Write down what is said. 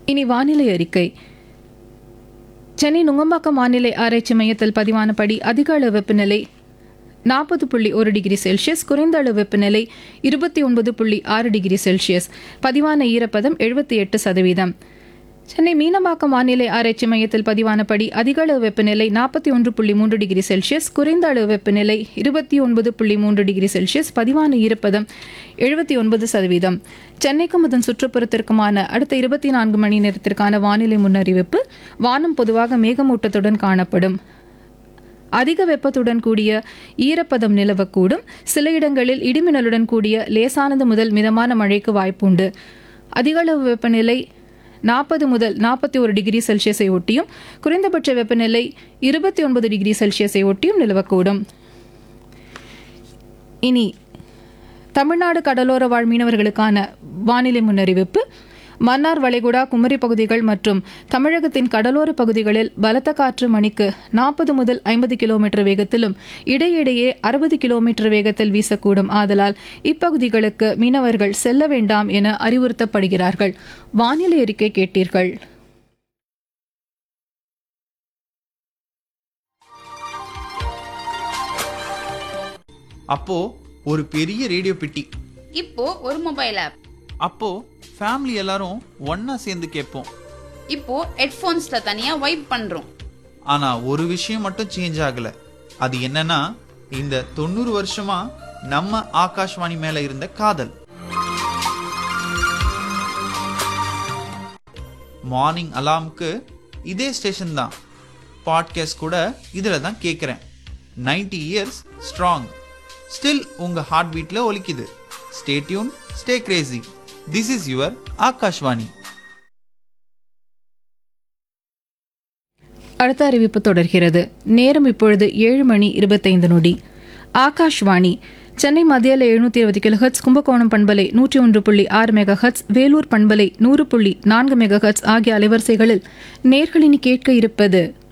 இனி வானிலை அறிக்கை சென்னை நுங்கம்பாக்கம் வானிலை ஆராய்ச்சி மையத்தில் பதிவானபடி அதிக அளவு வெப்பநிலை நாற்பது புள்ளி ஒரு டிகிரி செல்சியஸ் குறைந்த அளவு வெப்பநிலை இருபத்தி ஒன்பது புள்ளி ஆறு டிகிரி செல்சியஸ் பதிவான ஈரப்பதம் எழுபத்தி எட்டு சதவீதம் சென்னை மீனம்பாக்கம் வானிலை ஆராய்ச்சி மையத்தில் பதிவானபடி அதிக அளவு வெப்பநிலை நாற்பத்தி ஒன்று புள்ளி மூன்று டிகிரி செல்சியஸ் குறைந்த அளவு வெப்பநிலை இருபத்தி ஒன்பது புள்ளி மூன்று டிகிரி செல்சியஸ் பதிவான ஈரப்பதம் எழுபத்தி ஒன்பது சதவீதம் சென்னைக்கும் அதன் சுற்றுப்புறத்திற்குமான அடுத்த இருபத்தி நான்கு மணி நேரத்திற்கான வானிலை முன்னறிவிப்பு வானம் பொதுவாக மேகமூட்டத்துடன் காணப்படும் அதிக வெப்பத்துடன் கூடிய ஈரப்பதம் நிலவக்கூடும் சில இடங்களில் இடிமின்னலுடன் கூடிய லேசானது முதல் மிதமான மழைக்கு வாய்ப்புண்டு அதிகளவு வெப்பநிலை நாற்பது முதல் நாற்பத்தி ஒரு டிகிரி செல்சியஸை ஒட்டியும் குறைந்தபட்ச வெப்பநிலை இருபத்தி ஒன்பது டிகிரி செல்சியஸை ஒட்டியும் நிலவக்கூடும் இனி தமிழ்நாடு கடலோர வாழ் மீனவர்களுக்கான வானிலை முன்னறிவிப்பு மன்னார் வளைகுடா குமரி பகுதிகள் மற்றும் தமிழகத்தின் கடலோர பகுதிகளில் பலத்த காற்று மணிக்கு நாற்பது முதல் ஐம்பது கிலோமீட்டர் வேகத்திலும் இடையிடையே அறுபது கிலோமீட்டர் வேகத்தில் வீசக்கூடும் ஆதலால் இப்பகுதிகளுக்கு மீனவர்கள் செல்ல வேண்டாம் என அறிவுறுத்தப்படுகிறார்கள் வானிலை அறிக்கை கேட்டீர்கள் அப்போ ஒரு பெரிய ரேடியோ பெட்டி இப்போ ஒரு மொபைல் ஆப் அப்போ ஃபேமிலி எல்லாரும் ஒண்ணா சேர்ந்து கேட்போம் இப்போ ஹெட்ஃபோன்ஸ்ல தனியா வைப் பண்றோம் ஆனா ஒரு விஷயம் மட்டும் சேஞ்ச் ஆகல அது என்னன்னா இந்த தொண்ணூறு வருஷமா நம்ம ஆகாஷ்வாணி மேல இருந்த காதல் மார்னிங் அலார்ம்க்கு இதே ஸ்டேஷன் தான் பாட்காஸ்ட் கூட இதுல தான் கேட்குறேன் 90 இயர்ஸ் ஸ்ட்ராங் ஸ்டில் உங்க ஹார்ட் பீட்ல ஒலிக்குது stay tune stay crazy this is your Aakashvani அடுத்த அறிவிப்பு தொடர்கிறது நேரம் இப்பொழுது ஏழு மணி இருபத்தைந்து நொடி ஆகாஷ்வாணி சென்னை மத்தியில் எழுநூத்தி இருபது கிலோஹெட்ஸ் கும்பகோணம் பண்பலை நூற்றி ஒன்று புள்ளி ஆறு மெகா ஹெட்ஸ் வேலூர் பண்பலை நூறு புள்ளி நான்கு மெகா ஹெட்ஸ் ஆகிய அலைவரிசைகளில் நேர்களினி கேட்க இருப்பது